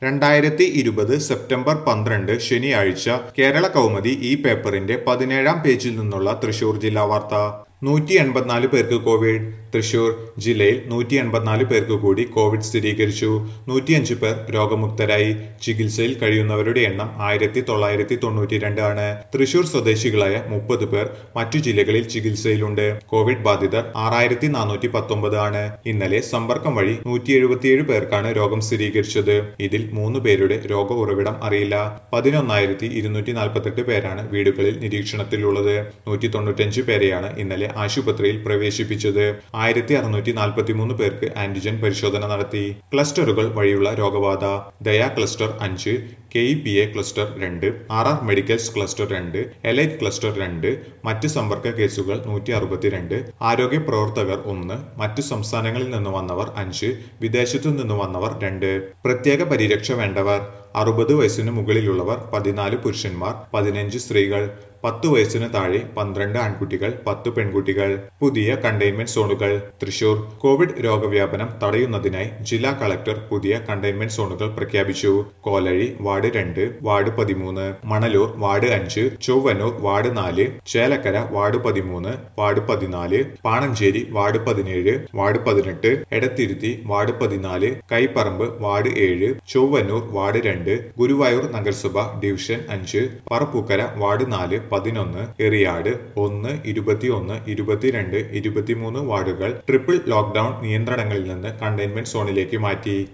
രണ്ടായിരത്തി ഇരുപത് സെപ്റ്റംബർ പന്ത്രണ്ട് ശനിയാഴ്ച കേരള കൗമുദി ഈ പേപ്പറിന്റെ പതിനേഴാം പേജിൽ നിന്നുള്ള തൃശൂർ ജില്ലാ വാർത്ത നൂറ്റി എൺപത്തിനാല് പേർക്ക് കോവിഡ് തൃശൂർ ജില്ലയിൽ നൂറ്റി എൺപത്തിനാല് പേർക്ക് കൂടി കോവിഡ് സ്ഥിരീകരിച്ചു നൂറ്റിയഞ്ച് പേർ രോഗമുക്തരായി ചികിത്സയിൽ കഴിയുന്നവരുടെ എണ്ണം ആയിരത്തി തൊള്ളായിരത്തി തൊണ്ണൂറ്റി രണ്ട് ആണ് തൃശൂർ സ്വദേശികളായ മുപ്പത് പേർ മറ്റു ജില്ലകളിൽ ചികിത്സയിലുണ്ട് കോവിഡ് ബാധിതർ ആറായിരത്തി നാനൂറ്റി പത്തൊമ്പത് ആണ് ഇന്നലെ സമ്പർക്കം വഴി നൂറ്റി എഴുപത്തിയേഴ് പേർക്കാണ് രോഗം സ്ഥിരീകരിച്ചത് ഇതിൽ മൂന്ന് പേരുടെ രോഗ ഉറവിടം അറിയില്ല പതിനൊന്നായിരത്തി ഇരുന്നൂറ്റി നാൽപ്പത്തെട്ട് പേരാണ് വീടുകളിൽ നിരീക്ഷണത്തിലുള്ളത് നൂറ്റി തൊണ്ണൂറ്റഞ്ച് പേരെയാണ് ഇന്നലെ ആശുപത്രിയിൽ പ്രവേശിപ്പിച്ചത് ആയിരത്തി അറുന്നൂറ്റി നാൽപ്പത്തി മൂന്ന് പേർക്ക് ആന്റിജൻ പരിശോധന നടത്തി ക്ലസ്റ്ററുകൾ വഴിയുള്ള രോഗബാധ ദയ ക്ലസ്റ്റർ അഞ്ച് K E P A cluster രണ്ട് ആർ ആർ മെഡിക്കൽസ് ക്ലസ്റ്റർ രണ്ട് എലൈറ്റ് ക്ലസ്റ്റർ രണ്ട് മറ്റ് സമ്പർക്ക കേസുകൾ നൂറ്റി അറുപത്തിരണ്ട് ആരോഗ്യ പ്രവർത്തകർ ഒന്ന് മറ്റു സംസ്ഥാനങ്ങളിൽ നിന്ന് വന്നവർ അഞ്ച് വിദേശത്തു നിന്ന് വന്നവർ രണ്ട് പ്രത്യേക പരിരക്ഷ വേണ്ടവർ അറുപത് വയസ്സിന് മുകളിലുള്ളവർ പതിനാല് പുരുഷന്മാർ പതിനഞ്ച് സ്ത്രീകൾ പത്ത് വയസ്സിന് താഴെ പന്ത്രണ്ട് ആൺകുട്ടികൾ പത്ത് പെൺകുട്ടികൾ പുതിയ കണ്ടെയ്ൻമെന്റ് സോണുകൾ തൃശൂർ കോവിഡ് രോഗവ്യാപനം തടയുന്നതിനായി ജില്ലാ കളക്ടർ പുതിയ കണ്ടെയ്ൻമെന്റ് സോണുകൾ പ്രഖ്യാപിച്ചു കോലഴി വാർഡ് രണ്ട് വാർഡ് പതിമൂന്ന് മണലൂർ വാർഡ് അഞ്ച് ചൊവ്വനൂർ വാർഡ് നാല് ചേലക്കര വാർഡ് പതിമൂന്ന് വാർഡ് പതിനാല് പാണഞ്ചേരി വാർഡ് പതിനേഴ് വാർഡ് പതിനെട്ട് എടത്തിരുത്തി വാർഡ് പതിനാല് കൈപ്പറമ്പ് വാർഡ് ഏഴ് ചൊവ്വന്നൂർ വാർഡ് രണ്ട് ഗുരുവായൂർ നഗരസഭ ഡിവിഷൻ അഞ്ച് പറപ്പൂക്കര വാർഡ് നാല് പതിനൊന്ന് എറിയാട് ഒന്ന് ഇരുപത്തിയൊന്ന് ഇരുപത്തിരണ്ട് ഇരുപത്തിമൂന്ന് വാർഡുകൾ ട്രിപ്പിൾ ലോക്ക്ഡൌൺ നിയന്ത്രണങ്ങളിൽ നിന്ന് കണ്ടെയ്ൻമെന്റ് സോണിലേക്ക് മാറ്റി